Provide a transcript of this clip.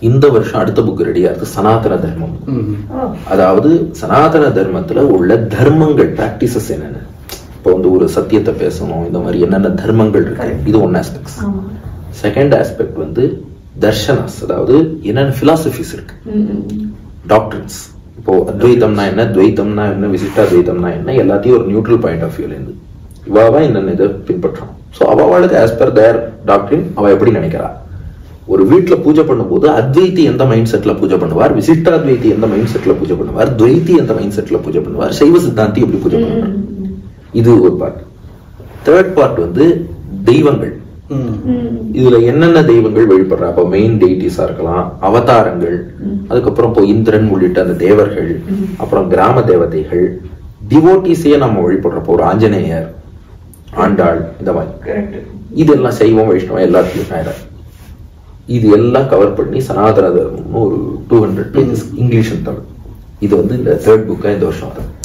இந்த வருஷம் அடுத்த புக் ரெடியா இருக்கு சனாதன தர்மம் ம். அதாவது சனாதன தர்மத்துல உள்ள தர்மங்கள் பிராக்டிசஸ் என்னென்ன இப்போ வந்து ஒரு சத்தியத்தை பேசணும் இந்த மாதிரி என்னென்ன தர்மங்கள் இருக்கு இது ஒன் ஆஸ்பெக்ட்ஸ் ஆமா செகண்ட் ஆஸ்பெக்ட் வந்து தர்ஷனாஸ் அதாவது என்னென்ன பிலாசபிஸ் இருக்கு ம், ம். டாக்டர்ஸ் இப்போ அத்வைதம்னா என்ன துவைத்தம்னா என்ன விசிஷ்டாத்வைத்தம்னா என்ன எல்லாத்தையும் ஒரு நியூட்ரல் பாயிண்ட் ஆஃப் வியூல இருந்து இவாவா என்னென்ன இதை பின்பற்றணும் ஸோ அவளுக்கு ஆஸ் பர் தேர் டாக்டரின் அவ எப்படி நினைக்கிறா ஒரு வீட்ல பூஜை பண்ணும்போது அத்வைத்தி எந்த மைண்ட் செட்ல பூஜை பண்ணுவார் விசிஷ்டாத்வைத்தி எந்த மைண்ட் செட்ல பூஜை பண்ணுவார் துவைத்தி எந்த மைண்ட் செட்ல பூஜை பண்ணுவார் சைவ சித்தாந்தி எப்படி பூஜை பண்ணுவார் இது ஒரு பார்ட் தேர்ட் பார்ட் வந்து தெய்வங்கள் ம். ம். இதுல என்னென்ன தெய்வங்கள் வழிபடுறா அப்போ மெயின் டெய்டிஸா இருக்கலாம் அவதாரங்கள் அதுக்கப்புறம் இப்போ இந்திரன் உள்ளிட்ட அந்த தேவர்கள் அப்புறம் கிராம தேவதைகள் டிவோட்டிஸையே நம்ம வழிபடுறப்போ ஒரு ஆஞ்சநேயர் ஆண்டாள் இந்த மாதிரி கரெக்ட் இதெல்லாம் சைவம் வைஷ்ணவம் எல்லாத்தையும் ஆயிரம் இது எல்லாம் கவர் பண்ணி சனாதன தர்மம்னு ஒரு two hundred pages English and Tamil இது வந்து இந்த தேர்ட் புக்கா இந்த வருஷம் வரும்